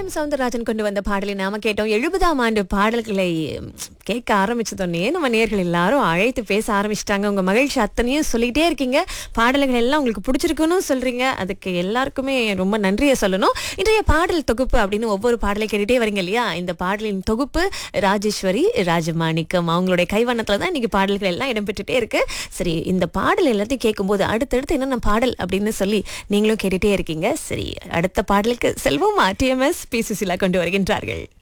M Soundararajan கொண்டு வந்த பாடலை நாம கேட்டோம் எழுபதாம் ஆண்டு பாடல்களை ம், கேட்க ஆரம்பிச்சதோடனே நம்ம நேர்கள் எல்லாரும் அழைத்து பேச ஆரம்பிச்சிட்டாங்க உங்க மகிழ்ச்சி அத்தனையும் சொல்லிட்டே இருக்கீங்க பாடல்கள் எல்லாம் உங்களுக்கு பிடிச்சிருக்குன்னு சொல்றீங்க அதுக்கு எல்லாருக்குமே ரொம்ப நன்றியை சொல்லணும் இன்றைய பாடல் தொகுப்பு அப்படின்னு ஒவ்வொரு பாடலை கேட்டுட்டே வரீங்க இல்லையா இந்த பாடலின் தொகுப்பு ராஜேஸ்வரி ராஜமாணிக்கம் அவங்களுடைய கைவண்ணத்துல தான் இன்னைக்கு பாடல்கள் எல்லாம் இடம்பெற்றுட்டே இருக்கு சரி இந்த பாடல் எல்லாத்தையும் கேட்கும்போது அடுத்தடுத்து என்னென்ன பாடல் அப்படின்னு சொல்லி நீங்களும் கேட்டுட்டே இருக்கீங்க சரி அடுத்த பாடலுக்கு செல்வம் டிஎம்எஸ் பி சுசிலா கொண்டு வருகின்றார்கள்